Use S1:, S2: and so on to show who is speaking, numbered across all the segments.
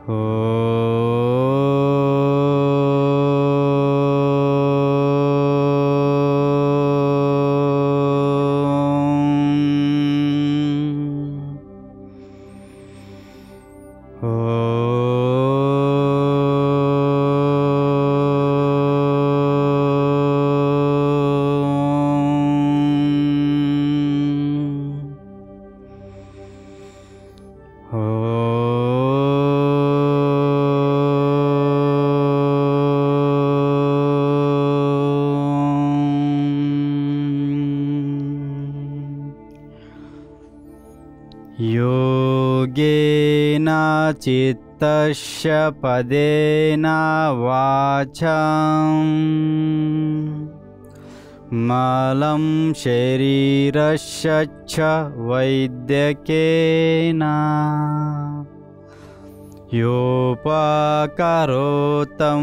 S1: योगेन चित्तस्य पदेन वाचं मलं शरीरस्य च वैद्यकेन योपकरोतं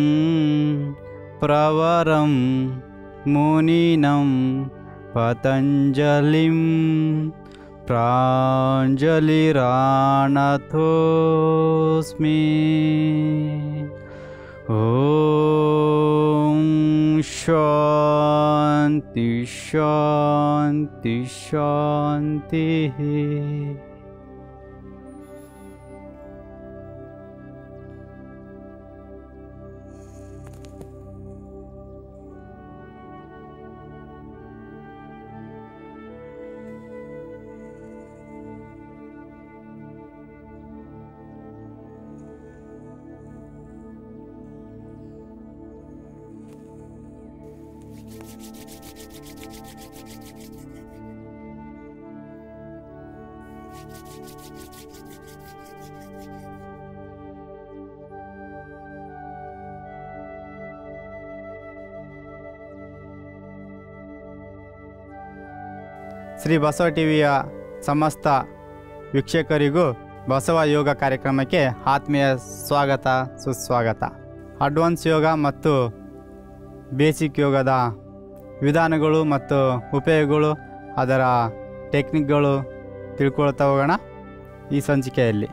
S1: प्रवरं मुनिनं पतञ्जलिं प्राञ्जलिराणथोऽस्मि ॐ शान्ति शान्ति शान्तिः ಶ್ರೀ ಬಸವ ಟಿವಿಯ ಸಮಸ್ತ ವೀಕ್ಷಕರಿಗೂ ಬಸವ ಯೋಗ ಕಾರ್ಯಕ್ರಮಕ್ಕೆ ಆತ್ಮೀಯ ಸ್ವಾಗತ ಸುಸ್ವಾಗತ ಅಡ್ವಾನ್ಸ್ ಯೋಗ ಮತ್ತು ಬೇಸಿಕ್ ಯೋಗದ ವಿಧಾನಗಳು ಮತ್ತು ಉಪಯೋಗಗಳು ಅದರ ಟೆಕ್ನಿಕ್ಗಳು ತಿಳ್ಕೊಳ್ತಾ ಹೋಗೋಣ ಈ ಸಂಚಿಕೆಯಲ್ಲಿ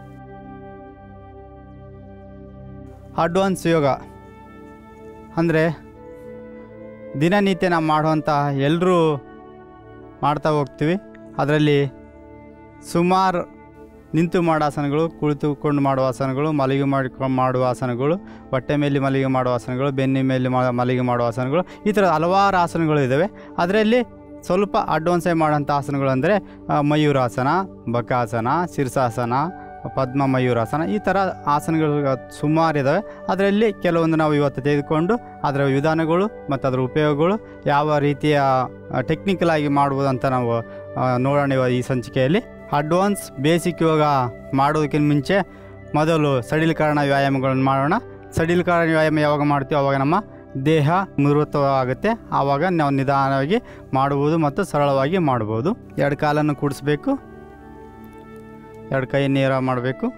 S1: ಅಡ್ವಾನ್ಸ್ ಯೋಗ ಅಂದರೆ ದಿನನಿತ್ಯ ನಾವು ಮಾಡುವಂಥ ಎಲ್ಲರೂ ಮಾಡ್ತಾ ಹೋಗ್ತೀವಿ ಅದರಲ್ಲಿ ಸುಮಾರು ನಿಂತು ಮಾಡೋ ಆಸನಗಳು ಕುಳಿತುಕೊಂಡು ಮಾಡುವ ಆಸನಗಳು ಮಲಗಿ ಮಾಡಿಕೊಂಡು ಮಾಡುವ ಆಸನಗಳು ಹೊಟ್ಟೆ ಮೇಲೆ ಮಲಗಿ ಮಾಡುವ ಆಸನಗಳು ಬೆನ್ನಿ ಮೇಲೆ ಮಾ ಮಲಗಿ ಮಾಡುವ ಆಸನಗಳು ಈ ಥರ ಹಲವಾರು ಆಸನಗಳು ಇದ್ದಾವೆ ಅದರಲ್ಲಿ ಸ್ವಲ್ಪ ಅಡ್ವಾನ್ಸಾಗಿ ಮಾಡೋಂಥ ಆಸನಗಳು ಅಂದರೆ ಆ, ಮಯೂರಾಸನ ಬಕಾಸನ ಶೀರ್ಷಾಸನ ಪದ್ಮ ಮಯೂರಾಸನ ಈ ಥರ ಆಸನಗಳು ಸುಮಾರು ಇದ್ದಾವೆ ಅದರಲ್ಲಿ ಕೆಲವೊಂದು ನಾವು ಇವತ್ತು ತೆಗೆದುಕೊಂಡು ಅದರ ವಿಧಾನಗಳು ಮತ್ತು ಅದರ ಉಪಯೋಗಗಳು ಯಾವ ರೀತಿಯ ಟೆಕ್ನಿಕಲ್ ಆಗಿ ಮಾಡುವುದು ಅಂತ ನಾವು ಆ, ನೋಡೋಣ ಇವ- ಈ ಸಂಚಿಕೆಯಲ್ಲಿ ಅಡ್ವಾನ್ಸ್ ಬೇಸಿಕ್ ಯೋಗ ಮಾಡೋದಕ್ಕಿಂತ ಮುಂಚೆ ಮೊದಲು ಸಡಿಲೀಕರಣ ವ್ಯಾಯಾಮಗಳನ್ನು ಮಾಡೋಣ ಸಡಿಲೀಕರಣ ವ್ಯಾಯಾಮ ಯಾವಾಗ ಮಾಡ್ತೀವಿ ಆವಾಗ ನಮ್ಮ ದೇಹ ಆಗುತ್ತೆ ಆವಾಗ ನಾವು ನಿಧಾನವಾಗಿ ಮಾಡುವುದು ಮತ್ತು ಸರಳವಾಗಿ ಮಾಡ್ಬೋದು ಎರಡು ಕಾಲನ್ನು ಕೂಡಿಸ್ಬೇಕು ಎರಡು ಕೈ ನೇರ ಮಾಡಬೇಕು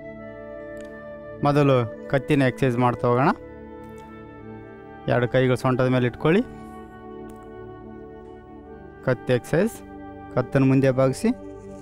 S1: ಮೊದಲು ಕತ್ತಿನ ಎಕ್ಸಸೈಸ್ ಮಾಡ್ತಾ ಹೋಗೋಣ ಎರಡು ಕೈಗಳು ಸೊಂಟದ ಮೇಲೆ ಇಟ್ಕೊಳ್ಳಿ ಕತ್ತಿ ಎಕ್ಸಸೈಸ್ ಕತ್ತನ್ನು ಮುಂದೆ ಬಾಗಿಸಿ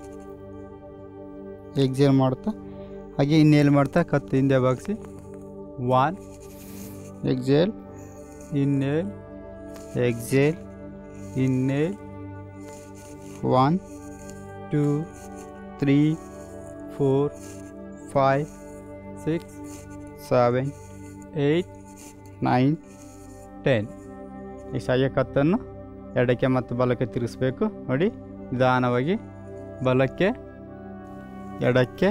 S1: ಎಕ್ಸೇಲ್ ಮಾಡ್ತಾ ಹಾಗೆ ಇನ್ನೇಲ್ ಮಾಡ್ತಾ ಕತ್ತು ಹಿಂದೆ ಬಾಗಿಸಿ one exhale inhale exhale inhale one two three four five six seven eight nine ten ಇಷ್ಟಾಗಿ ಕತ್ತನ್ನು ಎಡಕ್ಕೆ ಮತ್ತು ಬಲಕ್ಕೆ ತಿರುಗಿಸ್ಬೇಕು ನೋಡಿ ನಿಧಾನವಾಗಿ ಬಲಕ್ಕೆ ಎಡಕ್ಕೆ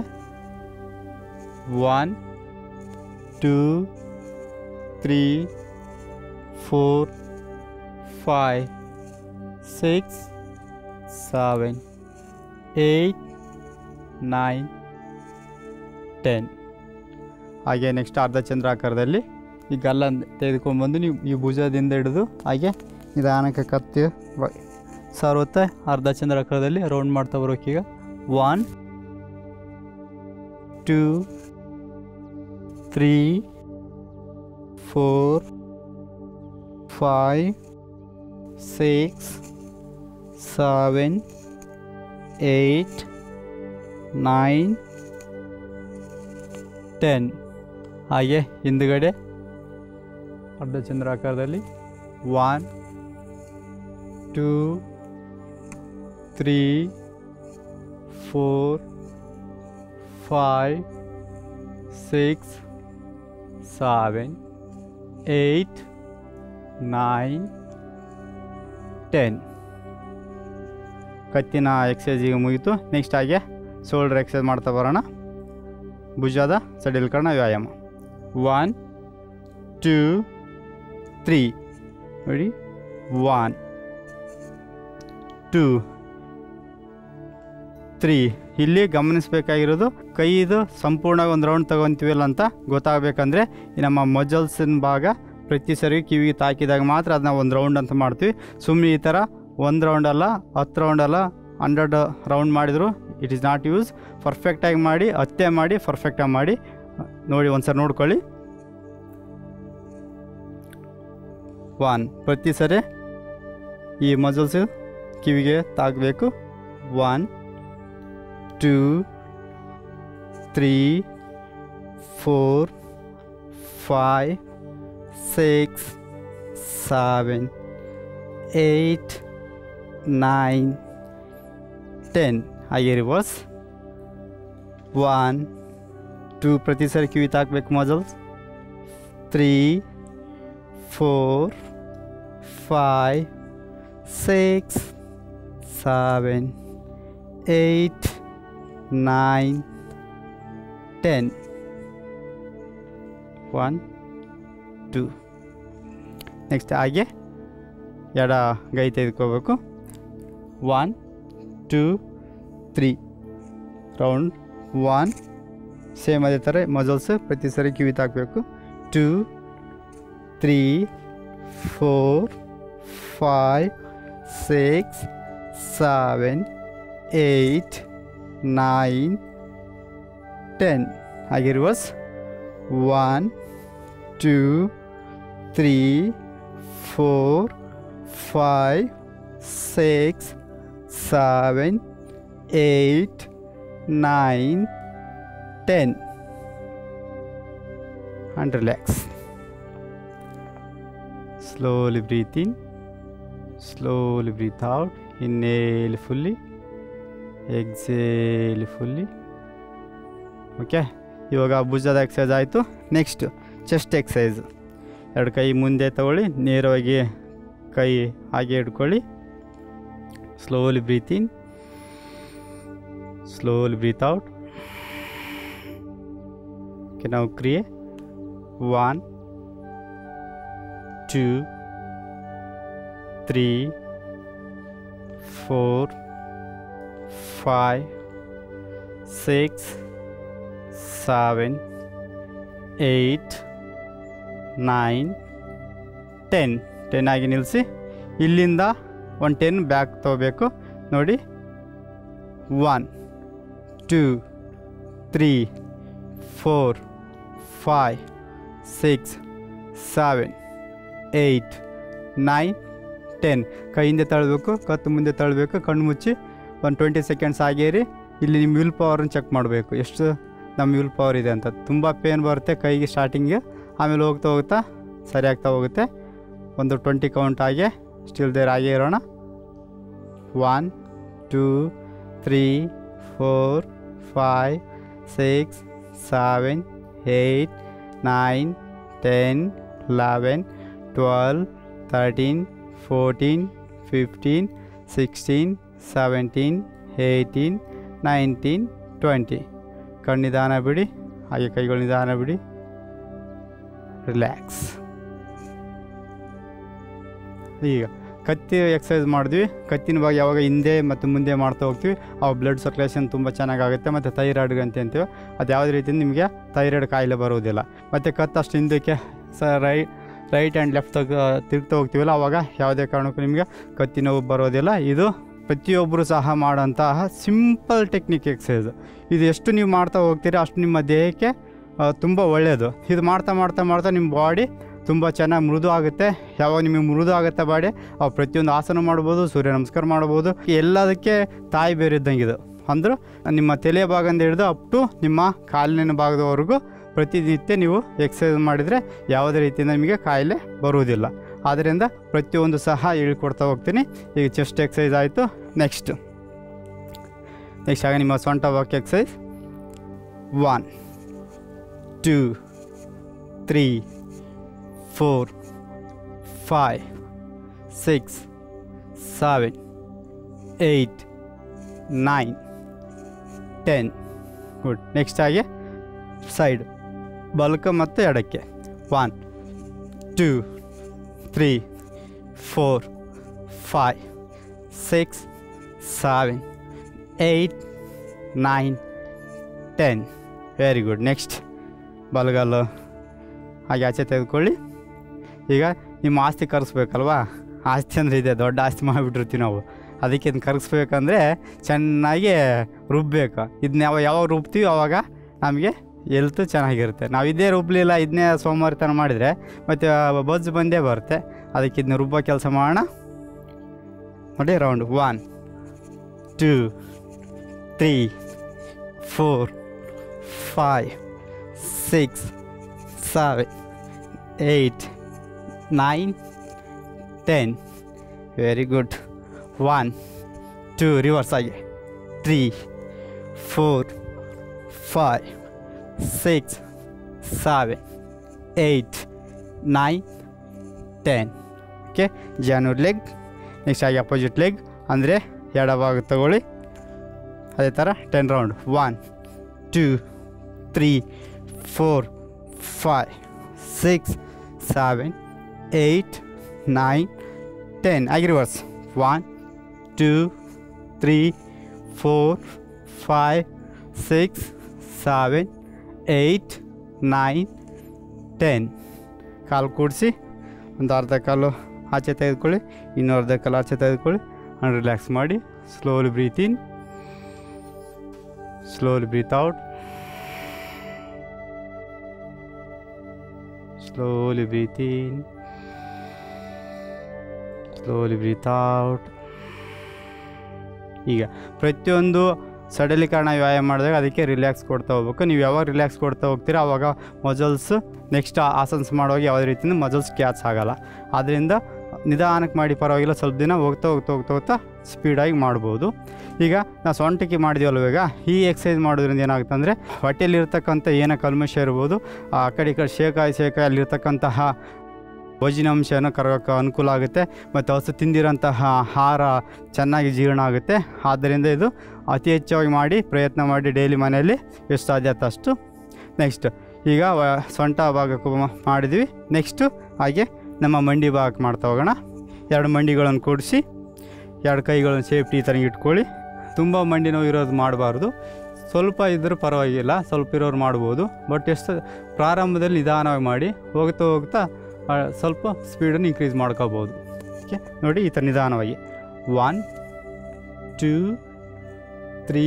S1: one two three four five six seven eight nine ten ಹಾಗೆ ನೆಕ್ಸ್ಟ್ ಅರ್ಧ ಚಂದ್ರಾಕಾರದಲ್ಲಿ ಈ ಗಲ್ಲ ತೆಗೆದುಕೊಂಡ್ಬಂದು ನೀವು ಈ ಭುಜದಿಂದ ಹಿಡಿದು ಹಾಗೆ ನಿಧಾನಕ್ಕೆ ಕತ್ತಿ ಬ- ಸಾರುತ್ತೆ ಅರ್ಧ ಚಂದ್ರಾಕಾರದಲ್ಲಿ ರೌಂಡ್ ಮಾಡ್ತಾ ಬರೋಕೀಗ one two three four five six seven eight nine ten ಹಾಗೆ ಹಿಂದುಗಡೆ ಅರ್ಧಚಂದ್ರಾಕಾರದಲ್ಲಿ one two three four five six seven eight nine ten ಕತ್ತಿನ ಎಕ್ಸಸೈಸ್ ಈಗ ಮುಗೀತು ನೆಕ್ಸ್ಟ್ ಹಾಗೆ ಶೋಲ್ಡರ್ ಎಕ್ಸಸೈಸ್ ಮಾಡ್ತಾ ಬರೋಣ ಭುಜದ ಸಡಿಲಕರಣ ವ್ಯಾಯಾಮ ಒನ್ ಟೂ ತ್ರೀ ನೋಡಿ ಒನ್ ಟೂ ತ್ರೀ ಇಲ್ಲಿ ಗಮನಿಸಬೇಕಾಗಿರೋದು ಕೈದು ಸಂಪೂರ್ಣ ಒಂದು ರೌಂಡ್ ತಗೊತೀವಲ್ಲ ಅಂತ ಗೊತ್ತಾಗಬೇಕಂದ್ರೆ ಈ ನಮ್ಮ ಮಜಲ್ಸಿನ ಭಾಗ ಪ್ರತಿ ಸರಿ ಕಿವಿಗೆ ತಾಕಿದಾಗ ಮಾತ್ರ ಅದನ್ನ ಒಂದು ರೌಂಡ್ ಅಂತ ಮಾಡ್ತೀವಿ ಸುಮ್ಮನೆ ಈ ಥರ ಒಂದು ರೌಂಡ್ ಅಲ್ಲ ಹತ್ತು ರೌಂಡ್ ಅಲ್ಲ ಹಂಡ್ರೆಡ್ ರೌಂಡ್ ಮಾಡಿದ್ರು ಇಟ್ ಈಸ್ ನಾಟ್ ಯೂಸ್ ಪರ್ಫೆಕ್ಟಾಗಿ ಮಾಡಿ ಹತ್ತೆ ಮಾಡಿ ಪರ್ಫೆಕ್ಟಾಗಿ ಮಾಡಿ ನೋಡಿ ಒಂದ್ಸರಿ ನೋಡ್ಕೊಳ್ಳಿ ಒನ್ ಪ್ರತಿ ಸರಿ ಈ ಮಜಲ್ಸ್ ಕಿವಿಗೆ ತಾಗಬೇಕು one two three four five six seven eight nine ten ಹಾಗೆ ರಿವರ್ಸ್ ಒನ್ ಟೂ ಪ್ರತಿ ಸರಿ ಕಿವಿ ತಾಕಬೇಕು muscles three four five six seven eight nine ten one two next ಹಾಗೆ ಎಡ ಗೈ ತೆಗೆದುಕೋಬೇಕು one two three round one same ಅದೇ ಥರ ಮಜಲ್ಸ್ ಪ್ರತಿ ಸರಿ ಕಿವಿ ತಾಕಬೇಕು two three four five six seven eight nine ten ಹಾಗೆ reverse one two three four five six seven eight nine ten and relax. Slowly breathe in, slowly breathe out. Inhale fully, exhale fully. Okay ಇವಾಗ ಭುಜದ exercise ಆಯಿತು next chest exercise ಎರಡು ಕೈ ಮುಂದೆ ತಗೊಳ್ಳಿ ನೇರವಾಗಿ ಕೈ ಹಾಗೆ ಹಿಡ್ಕೊಳ್ಳಿ slowly breathe in slowly breathe out okay ನಾವು ಕ್ರಿಯೆ one, two, three, four, five, six, seven, eight, nine ten ten ಆಗಿ ನಿಲ್ಲಿಸಿ ಇಲ್ಲಿಂದ ಒಂದು ಟೆನ್ ಬ್ಯಾಕ್ ತೊಗೋಬೇಕು ನೋಡಿ one two three four five six seven eight nine ten ಕೈ ಹಿಂದೆ ತಳ್ಳಬೇಕು ಕತ್ತು ಮುಂದೆ ತಳ್ಳಬೇಕು ಕಣ್ಣು ಮುಚ್ಚಿ ಒಂದು ಟ್ವೆಂಟಿ ಸೆಕೆಂಡ್ಸ್ ಆಗೇರಿ ಇಲ್ಲಿ ನಿಮ್ಮ ವಿಲ್ ಪವರನ್ನು ಚೆಕ್ ಮಾಡಬೇಕು ಎಷ್ಟು ನಮ್ಮ ವಿಲ್ ಪವರ್ ಇದೆ ಅಂತ ತುಂಬ ಪೇನ್ ಬರುತ್ತೆ ಕೈಗೆ ಸ್ಟಾರ್ಟಿಂಗ್ಗೆ ಆಮೇಲೆ ಹೋಗ್ತಾ ಹೋಗ್ತಾ ಸರಿ ಆಗ್ತಾ ಹೋಗುತ್ತೆ ಒಂದು ಟ್ವೆಂಟಿ ಕೌಂಟ್ ಆಗಿ ಸ್ಟಿಲ್ ದೇರ್ ಆಗೇ ಇರೋಣ one two three four five six seven eight nine ten eleven twelve thirteen fourteen fifteen sixteen seventeen eighteen nineteen twenty ಕಣ್ಣು ನಿಧಾನ ಬಿಡಿ ಹಾಗೆ ಕೈಗಳು ನಿಧಾನ ಬಿಡಿ ರಿಲ್ಯಾಕ್ಸ್ ಈಗ ಕತ್ತಿ ಎಕ್ಸಸೈಸ್ ಮಾಡಿದ್ವಿ ಕತ್ತಿನ ಭಾಗ ಯಾವಾಗ ಹಿಂದೆ ಮತ್ತು ಮುಂದೆ ಮಾಡ್ತಾ ಹೋಗ್ತೀವಿ ಅವು ಬ್ಲಡ್ ಸರ್ಕ್ಯುಲೇಷನ್ ತುಂಬ ಚೆನ್ನಾಗಾಗುತ್ತೆ ಮತ್ತು ಥೈರಾಯ್ಡ್ ಅಂತ ಅಂತೀವಿ ಅದು ಯಾವುದೇ ರೀತಿಯಿಂದ ನಿಮಗೆ ಥೈರಾಯ್ಡ್ ಕಾಯಿಲೆ ಬರುವುದಿಲ್ಲ ಮತ್ತು ಕತ್ತು ಅಷ್ಟು ಹಿಂದಕ್ಕೆ ಸ ರೈ ರೈಟ್ ಆ್ಯಂಡ್ ಲೆಫ್ಟ್ ತಿರುಗ್ತಾ ಹೋಗ್ತೀವಲ್ಲ ಆವಾಗ ಯಾವುದೇ ಕಾರಣಕ್ಕೂ ನಿಮಗೆ ಕತ್ತಿ ನೋವು ಬರೋದಿಲ್ಲ ಇದು ಪ್ರತಿಯೊಬ್ಬರು ಸಹ ಮಾಡೋಂತಹ ಸಿಂಪಲ್ ಟೆಕ್ನಿಕ್ ಎಕ್ಸಸೈಸ್ ಇದು ಎಷ್ಟು ನೀವು ಮಾಡ್ತಾ ಹೋಗ್ತೀರಿ ಅಷ್ಟು ನಿಮ್ಮ ದೇಹಕ್ಕೆ ತುಂಬ ಒಳ್ಳೆಯದು ಇದು ಮಾಡ್ತಾ ಮಾಡ್ತಾ ಮಾಡ್ತಾ ನಿಮ್ಮ ಬಾಡಿ ತುಂಬ ಚೆನ್ನಾಗಿ ಮೃದು ಆಗುತ್ತೆ ಯಾವಾಗ ನಿಮಗೆ ಮೃದು ಆಗುತ್ತೆ ಬಾಡಿ ಅವು ಪ್ರತಿಯೊಂದು ಆಸನ ಮಾಡ್ಬೋದು ಸೂರ್ಯ ನಮಸ್ಕಾರ ಮಾಡ್ಬೋದು ಎಲ್ಲದಕ್ಕೆ ತಾಯಿ ಬೇರೆ ಇದ್ದಂಗೆ ಇದು ಅಂದ್ರೆ ನಿಮ್ಮ ತಲೆಯ ಭಾಗದಿಂದ ಹಿಡಿದು ಅಪ್ ಟು ನಿಮ್ಮ ಕಾಲಿನ ಭಾಗದವರೆಗೂ ಪ್ರತಿನಿತ್ಯ ನೀವು ಎಕ್ಸಸೈಸ್ ಮಾಡಿದರೆ ಯಾವುದೇ ರೀತಿಯಿಂದ ನಿಮಗೆ ಕಾಯಿಲೆ ಬರುವುದಿಲ್ಲ ಆದ್ದರಿಂದ ಪ್ರತಿಯೊಂದು ಸಹ ಹೇಳ್ಕೊಡ್ತಾ ಹೋಗ್ತೀನಿ ಈಗ ಚೆಸ್ಟ್ ಎಕ್ಸಸೈಸ್ ಆಯಿತು ನೆಕ್ಸ್ಟ್ ನೆಕ್ಸ್ಟ್ ಆಗ ನಿಮ್ಮ ಸೊಂಟ walk exercise one two three four five six seven eight nine ten good next ಆಗಿ ಸೈಡ್ ಬಲ್ಕ ಮತ್ತು ಎಡಕ್ಕೆ one two three four five six seven eight nine ten very good next ಬಲಗಲ್ಲು ಹಾಗೆ ಆಚೆ ತೆಗೆದುಕೊಳ್ಳಿ ಈಗ ನಿಮ್ಮ ಆಸ್ತಿ ಕರೆಸ್ಬೇಕಲ್ವಾ ಆಸ್ತಿ ಅಂದರೆ ಇದೆ ದೊಡ್ಡ ಆಸ್ತಿ ಮಾಡಿಬಿಟ್ಟಿರ್ತೀವಿ ನಾವು ಅದಕ್ಕೆ ಇದನ್ನ ಕರಗಿಸ್ಬೇಕಂದ್ರೆ ಚೆನ್ನಾಗಿ ರುಬ್ಬೇಕು ಇದನ್ನ ಯಾವ ಯಾವಾಗ ರುಬ್ತೀವಿ ಆವಾಗ ನಮಗೆ ಎಲ್ತು ಚೆನ್ನಾಗಿರುತ್ತೆ ನಾವು ಇದೇ ರುಬ್ಲಿಲ್ಲ ಇದನ್ನೇ ಸೋಮವಾರತನ ಮಾಡಿದರೆ ಮತ್ತು ಬಜ್ಜು ಬಂದೇ ಬರುತ್ತೆ ಅದಕ್ಕೆ ಇದನ್ನ ರುಬ್ಬೋ ಕೆಲಸ ಮಾಡೋಣ ನೋಡಿ round one two three four five six seven eight nine ten very good one two reverse ಆಗಿ three four five six seven eight nine ten okay ಜಾನೂರ್ ಲೆಗ್ ನೆಕ್ಸ್ಟ್ ಆಗಿ ಅಪೋಸಿಟ್ ಲೆಗ್ ಅಂದರೆ ಎಡಭಾಗ ತಗೊಳ್ಳಿ ಅದೇ ಥರ ten round one two three four five six seven eight nine ten ಆಗಿ reverse one two three four five six seven eight nine ten ಕಾಲು ಕೂಡಿಸಿ ಒಂದು ಅರ್ಧ ಕಾಲು ಆಚೆ ತೆಗೆದುಕೊಳ್ಳಿ ಇನ್ನೂ ಅರ್ಧ ಕಾಲು ಆಚೆ ತೆಗೆದುಕೊಳ್ಳಿ ಆ್ಯಂಡ್ ರಿಲ್ಯಾಕ್ಸ್ ಮಾಡಿ slowly breathe in slowly breathe out slowly breathe in slowly breathe out ಈಗ ಪ್ರತಿಯೊಂದು ಸಡಲೀಕರಣ ವ್ಯಾಯಾಮ ಮಾಡಿದಾಗ ಅದಕ್ಕೆ ರಿಲ್ಯಾಕ್ಸ್ ಕೊಡ್ತಾ ಹೋಗ್ಬೇಕು ನೀವು ಯಾವಾಗ ರಿಲ್ಯಾಕ್ಸ್ ಕೊಡ್ತಾ ಹೋಗ್ತೀರಾ ಆವಾಗ ಮಜಲ್ಸ್ ನೆಕ್ಸ್ಟ್ ಆಸನ್ಸ್ ಮಾಡುವಾಗ ಯಾವುದೇ ರೀತಿಯಿಂದ ಮಜಲ್ಸ್ ಕ್ಯಾಚ್ ಆಗಲ್ಲ ಆದ್ದರಿಂದ ನಿಧಾನಕ್ಕೆ ಮಾಡಿ ಪರವಾಗಿಲ್ಲ ಸ್ವಲ್ಪ ದಿನ ಹೋಗ್ತಾ ಹೋಗ್ತಾ ಹೋಗ್ತಾ ಹೋಗ್ತಾ ಸ್ಪೀಡಾಗಿ ಮಾಡ್ಬೋದು ಈಗ ನಾವು ಸೊಂಟಕ್ಕೆ ಮಾಡಿದ್ವಲ್ವ ಈಗ ಈ ಎಕ್ಸಸೈಸ್ ಮಾಡೋದ್ರಿಂದ ಏನಾಗುತ್ತೆ ಅಂದರೆ ಹೊಟ್ಟೆಯಲ್ಲಿರ್ತಕ್ಕಂಥ ಏನೋ ಕಲ್ಮಶ ಇರ್ಬೋದು ಆ ಕಡೆ ಈ ಕಡೆ ಶೇಕಾಯಿ ಶೇಕಾಯಿ ಅಲ್ಲಿರ್ತಕ್ಕಂತಹ ವಜಿನಾಂಶನ ಕರಗೋಕ್ಕೆ ಅನುಕೂಲ ಆಗುತ್ತೆ ಮತ್ತು ಹಸು ತಿಂದಿರೋಂತಹ ಆಹಾರ ಚೆನ್ನಾಗಿ ಜೀರ್ಣ ಆಗುತ್ತೆ ಆದ್ದರಿಂದ ಇದು ಅತಿ ಹೆಚ್ಚಾಗಿ ಮಾಡಿ ಪ್ರಯತ್ನ ಮಾಡಿ ಡೈಲಿ ಮನೆಯಲ್ಲಿ ಎಷ್ಟು ಸಾಧ್ಯ ಆಗುತ್ತೆ ಅಷ್ಟು ನೆಕ್ಸ್ಟ್ ಈಗ ವ- ಸೊಂಟ ಭಾಗಕ್ಕೂ ಮ- ಮಾಡಿದ್ವಿ ನೆಕ್ಸ್ಟು ಹಾಗೆ ನಮ್ಮ ಮಂಡಿ ಭಾಗಕ್ಕೆ ಮಾಡ್ತಾ ಹೋಗೋಣ ಎರಡು ಮಂಡಿಗಳನ್ನು ಕೂಡಿಸಿ ಎರಡು ಕೈಗಳನ್ನು ಸೇಫ್ಟಿ ಈ ಥರ ಇಟ್ಕೊಳ್ಳಿ ತುಂಬ ಮಂಡಿ ನೋವು ಇರೋದು ಮಾಡಬಾರ್ದು ಸ್ವಲ್ಪ ಇದ್ರೂ ಪರವಾಗಿಲ್ಲ ಸ್ವಲ್ಪ ಇರೋರು ಮಾಡ್ಬೋದು ಬಟ್ ಎಷ್ಟು ಪ್ರಾರಂಭದಲ್ಲಿ ನಿಧಾನವಾಗಿ ಮಾಡಿ ಹೋಗ್ತಾ ಹೋಗ್ತಾ ಆ, ಸ್ವಲ್ಪ ಸ್ಪೀಡನ್ನು ಇನ್ಕ್ರೀಸ್ ಮಾಡ್ಕೋಬೋದು ಓಕೆ ನೋಡಿ ಈ ಥರ ನಿಧಾನವಾಗಿ one two three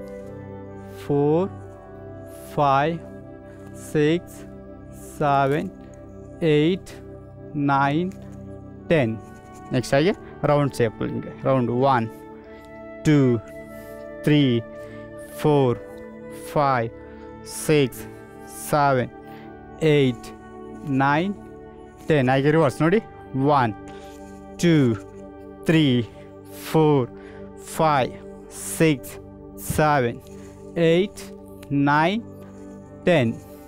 S1: four five six seven eight nine ten next ಆಗಿ ರೌಂಡ್ ಶೇಪ್ ಹಿಂಗೆ round one two three four five six seven eight nine ten ಹಾಗೆ ರಿವರ್ಸ್ ನೋಡಿ one two three four five six seven eight nine ten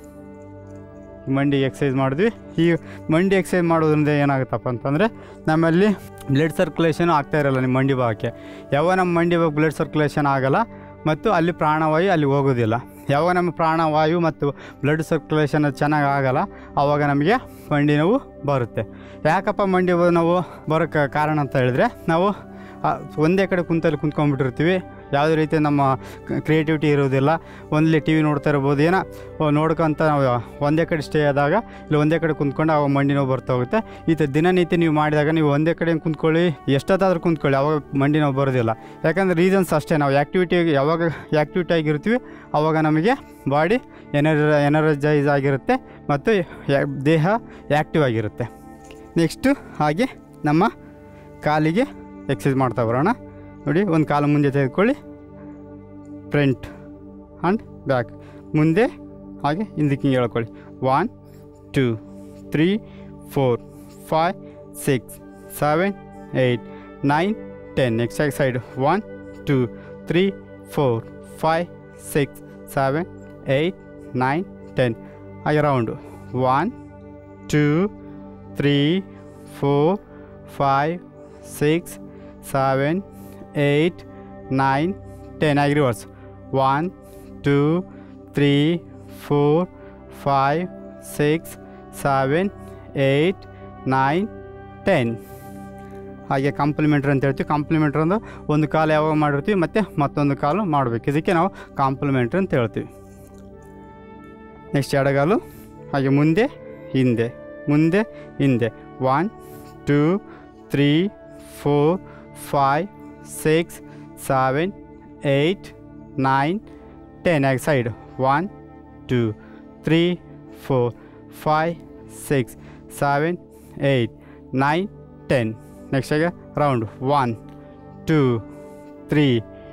S1: ಮಂಡಿ exercise ಮಾಡಿದ್ವಿ ಈ ಮಂಡಿ exercise ಮಾಡೋದ್ರಿಂದ ಏನಾಗುತ್ತಪ್ಪ ಅಂತಂದರೆ ನಮ್ಮಲ್ಲಿ ಬ್ಲಡ್ ಸರ್ಕ್ಯುಲೇಷನ್ ಆಗ್ತಾ ಇರಲ್ಲ ನಿಮ್ಮ ಮಂಡಿ ಭಾಗಕ್ಕೆ ಯಾವಾಗ ನಮ್ಮ ಮಂಡಿ ಭಾಗ ಬ್ಲಡ್ ಸರ್ಕ್ಯುಲೇಷನ್ ಆಗಲ್ಲ ಮತ್ತು ಅಲ್ಲಿ ಪ್ರಾಣವಾಯು ಅಲ್ಲಿ ಹೋಗೋದಿಲ್ಲ ಯಾವಾಗ ನಮ್ಮ ಪ್ರಾಣವಾಯು ಮತ್ತು ಬ್ಲಡ್ ಸರ್ಕ್ಯುಲೇಷನ್ ಚೆನ್ನಾಗಿ ಆಗಲ್ಲ ಆವಾಗ ನಮಗೆ ಮಂಡಿ ನೋವು ಬರುತ್ತೆ ಯಾಕಪ್ಪ ಮಂಡಿ ನೋವು ಬರೋಕ್ಕೆ ಕಾರಣ ಅಂತ ಹೇಳಿದ್ರೆ ನಾವು ಆ, ಒಂದೇ ಕಡೆ ಕುಂತಲ್ಲಿ ಕುಂತ್ಕೊಂಡ್ಬಿಟ್ಟಿರ್ತೀವಿ ಯಾವುದೇ ರೀತಿ ನಮ್ಮ ಕ್ರಿಯೇಟಿವಿಟಿ ಇರೋದಿಲ್ಲ ಒಂದಲ್ಲಿ ಟಿ ವಿ ನೋಡ್ತಾ ಇರ್ಬೋದು ಏನೋ ಓ, ನೋಡ್ಕೊಂತ ನಾವು ಒಂದೇ ಕಡೆ ಸ್ಟೇ ಆದಾಗ ಇಲ್ಲ ಒಂದೇ ಕಡೆ ಕುಂತ್ಕೊಂಡು ಅವಾಗ ಮಂಡಿ ನೋವು ಬರ್ತಾ ಹೋಗುತ್ತೆ ಈ ಥರ ದಿನನಿತ್ಯ ನೀವು ಮಾಡಿದಾಗ ನೀವು ಒಂದೇ ಕಡೆ ಕುಂತ್ಕೊಳ್ಳಿ ಎಷ್ಟೊತ್ತಾದ್ರೂ ಕುಂತ್ಕೊಳ್ಳಿ ಅವಾಗ ಮಂಡಿ ನೋವು ಬರೋದಿಲ್ಲ ಯಾಕಂದರೆ ರೀಸನ್ಸ್ ಅಷ್ಟೇ ನಾವು ಆ್ಯಕ್ಟಿವಿಟಿ ಯಾವಾಗ ಆ್ಯಕ್ಟಿವಿಟಿ ಆಗಿರ್ತೀವಿ ಆವಾಗ ನಮಗೆ ಬಾಡಿ ಎನರ್ ಎನರ್ಜೈಸ್ ಆಗಿರುತ್ತೆ ಮತ್ತು ಯಾ- ದೇಹ ಆ್ಯಕ್ಟಿವ್ ಆಗಿರುತ್ತೆ ನೆಕ್ಸ್ಟು ಹಾಗೆ ನಮ್ಮ ಕಾಲಿಗೆ ಎಕ್ಸಸೈಸ್ ಮಾಡ್ತಾ ಬರೋಣ ನೋಡಿ ಒಂದು ಕಾಲು ಮುಂದೆ ತೆಗೆದುಕೊಳ್ಳಿ ಫ್ರಂಟ್ ಆ್ಯಂಡ್ ಬ್ಯಾಕ್ ಮುಂದೆ ಹಾಗೆ ಹಿಂದಕ್ಕೆ ಹಿಂಗೆ ಹೇಳ್ಕೊಳ್ಳಿ one two three four five six seven eight nine ten next side one two three four five six seven eight nine ten ಹಾಗೆ round one two three four five six seven eight nine ten ಆಗಿ reverse one two three four five six seven eight nine ten ಹಾಗೆ complementary ಅಂತ ಹೇಳ್ತೀವಿ complimentary ಅಂದ್ರೆ ಒಂದು ಕಾಲು ಯಾವಾಗ ಮಾಡಿರ್ತೀವಿ ಮತ್ತು ಮತ್ತೊಂದು ಕಾಲು ಮಾಡಬೇಕು ಇದಕ್ಕೆ ನಾವು ಕಾಂಪ್ಲಿಮೆಂಟ್ರಿ ಅಂತ ಹೇಳ್ತೀವಿ ನೆಕ್ಸ್ಟ್ ಎಡಗಾಲು ಹಾಗೆ ಮುಂದೆ ಹಿಂದೆ ಮುಂದೆ ಹಿಂದೆ one two three four five six seven eight nine ten ಆಗಿ side one two three four five six seven eight nine ten next ಆಗ round one two three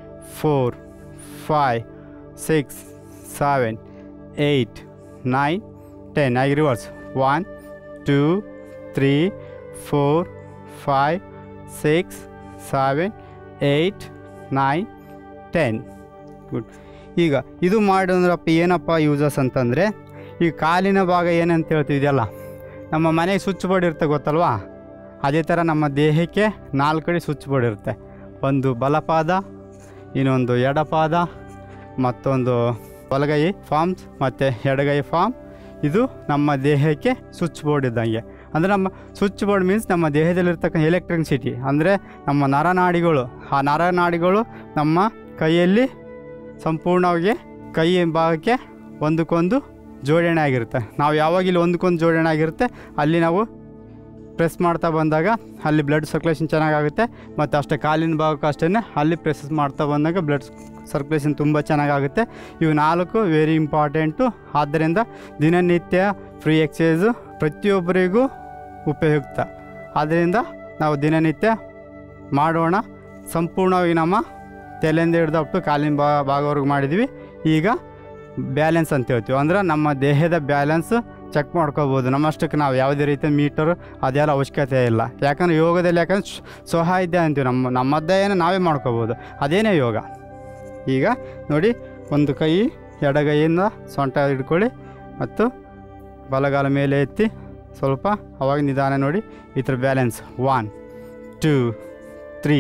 S1: four five six seven eight nine ten ಆಗಿ reverse one two three four five six seven eight nine ten good ಈಗ ಇದು ಮಾಡಿದ್ರಪ್ಪ ಏನಪ್ಪ uses ಅಂತಂದರೆ ಈ ಕಾಲಿನ ಭಾಗ ಏನಂತ ಹೇಳ್ತೀವಿ ಇದೆಲ್ಲ ನಮ್ಮ ಮನೆಗೆ ಸ್ವಿಚ್ ಬೋರ್ಡ್ ಇರುತ್ತೆ ಗೊತ್ತಲ್ವಾ ಅದೇ ಥರ ನಮ್ಮ ದೇಹಕ್ಕೆ ನಾಲ್ಕು ಕಡೆ ಸ್ವಿಚ್ ಬೋರ್ಡ್ ಇರುತ್ತೆ ಒಂದು ಬಲಪಾದ ಇನ್ನೊಂದು ಎಡಪಾದ ಮತ್ತೊಂದು ಬಲಗೈ ಫಾರ್ಮ್ಸ್ ಮತ್ತು ಎಡಗೈ ಫಾರ್ಮ್ ಇದು ನಮ್ಮ ದೇಹಕ್ಕೆ ಸ್ವಿಚ್ ಬೋರ್ಡ್ ಇದ್ದಂಗೆ ಅಂದರೆ ನಮ್ಮ ಸ್ವಿಚ್ ಬೋರ್ಡ್ ಮೀನ್ಸ್ ನಮ್ಮ ದೇಹದಲ್ಲಿರ್ತಕ್ಕಂಥ ಎಲೆಕ್ಟ್ರಿಸಿಟಿ ಅಂದರೆ ನಮ್ಮ ನರನಾಡಿಗಳು ಆ ನರನಾಡಿಗಳು ನಮ್ಮ ಕೈಯಲ್ಲಿ ಸಂಪೂರ್ಣವಾಗಿ ಕೈ ಭಾಗಕ್ಕೆ ಒಂದಕ್ಕೊಂದು ಜೋಡಣೆ ಆಗಿರುತ್ತೆ ನಾವು ಯಾವಾಗ ಇಲ್ಲಿ ಒಂದಕ್ಕೊಂದು ಜೋಡಣೆ ಆಗಿರುತ್ತೆ ಅಲ್ಲಿ ನಾವು ಪ್ರೆಸ್ ಮಾಡ್ತಾ ಬಂದಾಗ ಅಲ್ಲಿ ಬ್ಲಡ್ ಸರ್ಕ್ಯುಲೇಷನ್ ಚೆನ್ನಾಗಾಗುತ್ತೆ ಮತ್ತು ಅಷ್ಟೇ ಕಾಲಿನ ಭಾಗಕ್ಕೂ ಅಷ್ಟೇ ಅಲ್ಲಿ ಪ್ರೆಸ್ ಮಾಡ್ತಾ ಬಂದಾಗ ಬ್ಲಡ್ ಸರ್ಕ್ಯುಲೇಷನ್ ತುಂಬ ಚೆನ್ನಾಗಾಗುತ್ತೆ ಇವು ನಾಲ್ಕು ವೆರಿ ಇಂಪಾರ್ಟೆಂಟು ಆದ್ದರಿಂದ ದಿನನಿತ್ಯ ಫ್ರೀ ಎಕ್ಸಸೈಸು ಪ್ರತಿಯೊಬ್ಬರಿಗೂ ಉಪಯುಕ್ತ ಆದ್ದರಿಂದ ನಾವು ದಿನನಿತ್ಯ ಮಾಡೋಣ ಸಂಪೂರ್ಣವಾಗಿ ನಮ್ಮ ತಲೆಯಿಂದ ಹಿಡ್ದು ಅಪ್ ಟು ಕಾಲಿನ ಬಾ ಭಾಗವರೆಗೂ ಮಾಡಿದ್ವಿ ಈಗ ಬ್ಯಾಲೆನ್ಸ್ ಅಂತ ಹೇಳ್ತೀವಿ ಅಂದ್ರೆ ನಮ್ಮ ದೇಹದ ಬ್ಯಾಲೆನ್ಸ್ ಚೆಕ್ ಮಾಡ್ಕೋಬೋದು ನಮ್ಮಷ್ಟಕ್ಕೆ ನಾವು ಯಾವುದೇ ರೀತಿಯ ಮೀಟರು ಅದೆಲ್ಲ ಅವಶ್ಯಕತೆ ಇಲ್ಲ ಯಾಕಂದ್ರೆ ಯೋಗದಲ್ಲಿ ಯಾಕಂದ್ರೆ ಸ್- ಸ್ವಹಾಧ್ಯ ಅಂತೀವಿ ನಮ್ಮ ನಮ್ಮದೇ ಏನು ನಾವೇ ಮಾಡ್ಕೋಬೋದು ಅದೇನೇ ಯೋಗ ಈಗ ನೋಡಿ ಒಂದು ಕೈ ಎಡಗೈಯಿಂದ ಸೊಂಟ ಹಿಡ್ಕೊಳ್ಳಿ ಮತ್ತು ಬಲಗಾಲ ಮೇಲೆ ಎತ್ತಿ ಸ್ವಲ್ಪ ಅವಾಗ ನಿಧಾನ ನೋಡಿ ಈ ಥರ balance one two three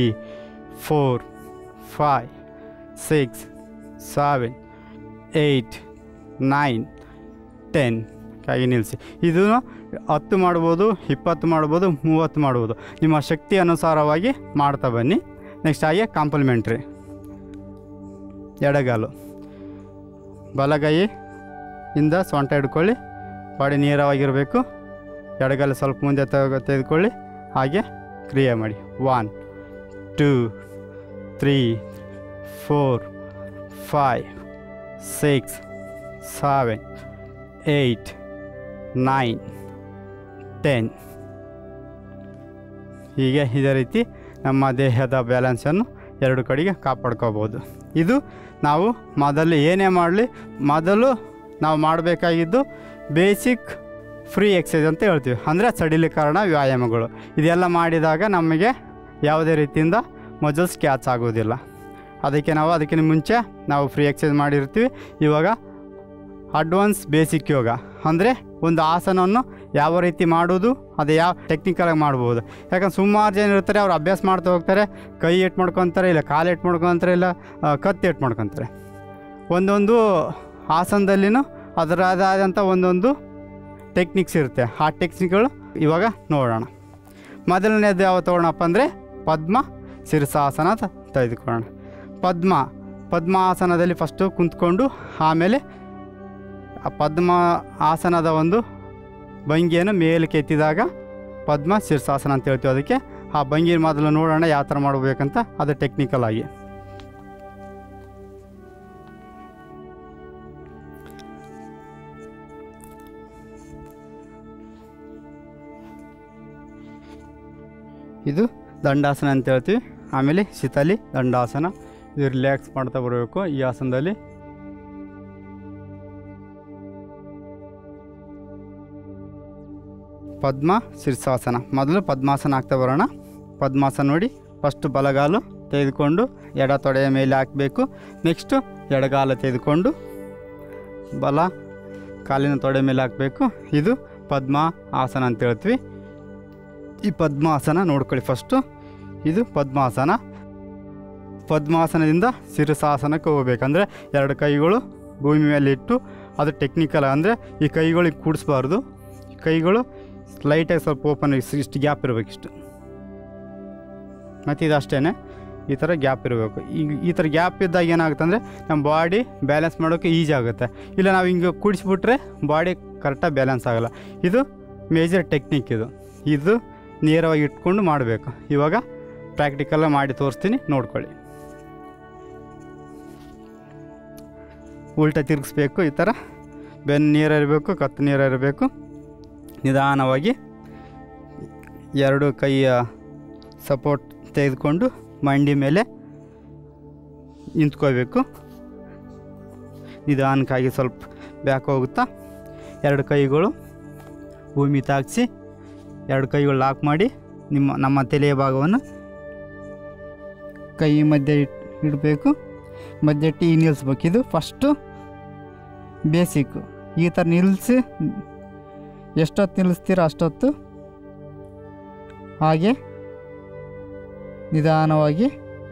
S1: four five six seven eight nine ten ಹಾಗೆ ನಿಲ್ಲಿಸಿ ಇದು ಹತ್ತು ಮಾಡ್ಬೋದು ಇಪ್ಪತ್ತು ಮಾಡ್ಬೋದು ಮೂವತ್ತು ಮಾಡ್ಬೋದು ನಿಮ್ಮ ಶಕ್ತಿ ಅನುಸಾರವಾಗಿ ಮಾಡ್ತಾ ಬನ್ನಿ ನೆಕ್ಸ್ಟ್ ಹಾಗೆ ಕಾಂಪ್ಲಿಮೆಂಟ್ರಿ ಎಡಗಾಲು ಬಲಗೈ ಇಂದ ಸೊಂಟ ಹಿಡ್ಕೊಳ್ಳಿ ಬಾಡಿ ನೇರವಾಗಿರಬೇಕು ಎಡಗಾಲು ಸ್ವಲ್ಪ ಮುಂದೆ ತೆಗೆ ತೆಗೆದುಕೊಳ್ಳಿ ಹಾಗೆ ಕ್ರಿಯೆ ಮಾಡಿ one two three four five six seven eight nine ten ಹೀಗೆ ಇದೇ ರೀತಿ ನಮ್ಮ ದೇಹದ ಬ್ಯಾಲೆನ್ಸನ್ನು ಎರಡು ಕಡೆಗೆ ಕಾಪಾಡ್ಕೋಬೋದು ಇದು ನಾವು ಮೊದಲು ಏನೇ ಮಾಡಲಿ ಮೊದಲು ನಾವು ಮಾಡಬೇಕಾಗಿದ್ದು ಬೇಸಿಕ್ ಫ್ರೀ ಎಕ್ಸಸೈಸ್ ಅಂತ ಹೇಳ್ತೀವಿ ಅಂದರೆ ಸಡಿಲೀಕರಣ ವ್ಯಾಯಾಮಗಳು ಇದೆಲ್ಲ ಮಾಡಿದಾಗ ನಮಗೆ ಯಾವುದೇ ರೀತಿಯಿಂದ ಮಜಲ್ಸ್ ಕ್ಯಾಚ್ ಆಗೋದಿಲ್ಲ ಅದಕ್ಕೆ ನಾವು ಅದಕ್ಕಿಂತ ಮುಂಚೆ ನಾವು ಫ್ರೀ ಎಕ್ಸಸೈಸ್ ಮಾಡಿರ್ತೀವಿ ಇವಾಗ ಅಡ್ವಾನ್ಸ್ ಬೇಸಿಕ್ ಯೋಗ ಅಂದರೆ ಒಂದು ಆಸನವನ್ನು ಯಾವ ರೀತಿ ಮಾಡೋದು ಅದು ಯಾವ ಟೆಕ್ನಿಕಲಾಗಿ ಮಾಡ್ಬೋದು ಯಾಕಂದ್ರೆ ಸುಮಾರು ಜನ ಇರ್ತಾರೆ ಅವ್ರು ಅಭ್ಯಾಸ ಮಾಡ್ತಾ ಹೋಗ್ತಾರೆ ಕೈ ಏಟ್ ಮಾಡ್ಕೊತಾರೆ ಇಲ್ಲ ಕಾಲು ಏಟ್ ಮಾಡ್ಕೊತಾರೆ ಇಲ್ಲ ಆ, ಕತ್ತು ಏಟ್ ಮಾಡ್ಕೊತಾರೆ ಒಂದೊಂದು ಆಸನದಲ್ಲಿನೂ ಅದರದಾದಂಥ ಒಂದೊಂದು ಟೆಕ್ನಿಕ್ಸ್ ಇರುತ್ತೆ ಆ ಟೆಕ್ನಿಕ್ಗಳು ಇವಾಗ ನೋಡೋಣ ಮೊದಲನೇದು ಯಾವ ತೊಗೊಳಪ್ಪ ಅಂದರೆ ಪದ್ಮ ಶಿರಸಾಸನ ತ- ತೆಗೆದುಕೊಳ್ಳೋಣ ಪದ್ಮ ಪದ್ಮಾಸನದಲ್ಲಿ ಫಸ್ಟು ಕುಂತ್ಕೊಂಡು ಆಮೇಲೆ ಆ ಪದ್ಮ ಆಸನದ ಒಂದು ಭಂಗಿಯನ್ನು ಮೇಲಕ್ಕೆ ಎತ್ತಿದಾಗ ಪದ್ಮ ಶಿರ್ಸಾಸನ ಅಂತ ಹೇಳ್ತೀವಿ ಅದಕ್ಕೆ ಆ ಭಂಗಿ ಮೊದಲು ನೋಡೋಣ ಯಾವ ಥರ ಮಾಡಬೇಕಂತ ಅದು ಟೆಕ್ನಿಕಲ್ ಆಗಿ ಇದು ದಂಡಾಸನ ಅಂತ ಹೇಳ್ತೀವಿ ಆಮೇಲೆ ಶಿತಲಿ ದಂಡಾಸನ ಇದು ರಿಲ್ಯಾಕ್ಸ್ ಮಾಡ್ತಾ ಬರಬೇಕು ಈ ಆಸನದಲ್ಲಿ ಪದ್ಮ ಶೀರ್ಷಾಸನ ಮೊದಲು ಪದ್ಮಾಸನ ಹಾಕ್ತಾ ಬರೋಣ ಪದ್ಮಾಸನ ನೋಡಿ ಫಸ್ಟ್ ಬಲಗಾಲು ತೆಗೆದುಕೊಂಡು ಎಡ ತೊಡೆಯ ಮೇಲೆ ಹಾಕಬೇಕು ನೆಕ್ಸ್ಟು ಎಡಗಾಲ ತೆಗೆದುಕೊಂಡು ಬಲ ಕಾಲಿನ ತೊಡೆ ಮೇಲೆ ಹಾಕಬೇಕು ಇದು ಪದ್ಮ ಆಸನ ಅಂತ ಹೇಳ್ತೀವಿ ಈ ಪದ್ಮಾಸನ ನೋಡ್ಕೊಳ್ಳಿ ಫಸ್ಟು ಇದು ಪದ್ಮಾಸನ ಪದ್ಮಾಸನದಿಂದ ಶಿರಸಾಸನಕ್ಕೆ ಹೋಗ್ಬೇಕಂದ್ರೆ ಎರಡು ಕೈಗಳು ಭೂಮಿ ಮೇಲೆ ಇಟ್ಟು ಅದು ಟೆಕ್ನಿಕಲ್ ಅಂದರೆ ಈ ಕೈಗಳಿಗೆ ಕೂಡಿಸ್ಬಾರ್ದು ಈ ಕೈಗಳು ಲೈಟಾಗಿ ಸ್ವಲ್ಪ ಓಪನ್ ಇಷ್ಟು ಗ್ಯಾಪ್ ಇರಬೇಕು ಇಷ್ಟು ಮತ್ತು ಇದು ಅಷ್ಟೇ ಈ ಥರ ಗ್ಯಾಪ್ ಇರಬೇಕು ಈಗ ಈ ಥರ ಗ್ಯಾಪ್ ಇದ್ದಾಗ ಏನಾಗುತ್ತೆ ಅಂದರೆ ನಮ್ಮ ಬಾಡಿ ಬ್ಯಾಲೆನ್ಸ್ ಮಾಡೋಕ್ಕೆ ಈಜಿ ಆಗುತ್ತೆ ಇಲ್ಲ ನಾವು ಹಿಂಗೆ ಕೂಡಿಸ್ಬಿಟ್ರೆ ಬಾಡಿ ಕರೆಕ್ಟಾಗಿ ಬ್ಯಾಲೆನ್ಸ್ ಆಗೋಲ್ಲ ಇದು ಮೇಜರ್ ಟೆಕ್ನಿಕ್ ಇದು ಇದು ನೇರವಾಗಿ ಇಟ್ಕೊಂಡು ಮಾಡಬೇಕು ಇವಾಗ ಪ್ರಾಕ್ಟಿಕಲ್ಲ ಮಾಡಿ ತೋರಿಸ್ತೀನಿ ನೋಡ್ಕೊಳ್ಳಿ ಉಲ್ಟಾ ತಿರುಗಿಸ್ಬೇಕು ಈ ಥರ ಬೆನ್ನು ನೀರಿರಬೇಕು ಕತ್ತು ನೀರಿರಬೇಕು ನಿಧಾನವಾಗಿ ಎರಡು ಕೈಯ ಸಪೋರ್ಟ್ ತೆಗೆದುಕೊಂಡು ಮಂಡಿ ಮೇಲೆ ನಿಂತ್ಕೋಬೇಕು ನಿಧಾನಕ್ಕಾಗಿ ಸ್ವಲ್ಪ ಬ್ಯಾಕ್ ಹೋಗುತ್ತಾ ಎರಡು ಕೈಗಳು ಭೂಮಿ ತಾಗಿಸಿ ಎರಡು ಕೈಗಳು ಲಾಕ್ ಮಾಡಿ ನಿಮ್ಮ ನಮ್ಮ ತಲೆಯ ಭಾಗವನ್ನು ಕೈ ಮಧ್ಯೆ ಇಟ್ ಇಡಬೇಕು ಮಧ್ಯೆ ಇಟ್ಟು ಈಗ ನಿಲ್ಲಿಸ್ಬೇಕು ಇದು ಫಸ್ಟು ಬೇಸಿಕ್ಕು ಈ ಥರ ನಿಲ್ಲಿಸಿ ಎಷ್ಟೊತ್ತು ನಿಲ್ಲಿಸ್ತೀರೋ ಅಷ್ಟೊತ್ತು ಹಾಗೆ ನಿಧಾನವಾಗಿ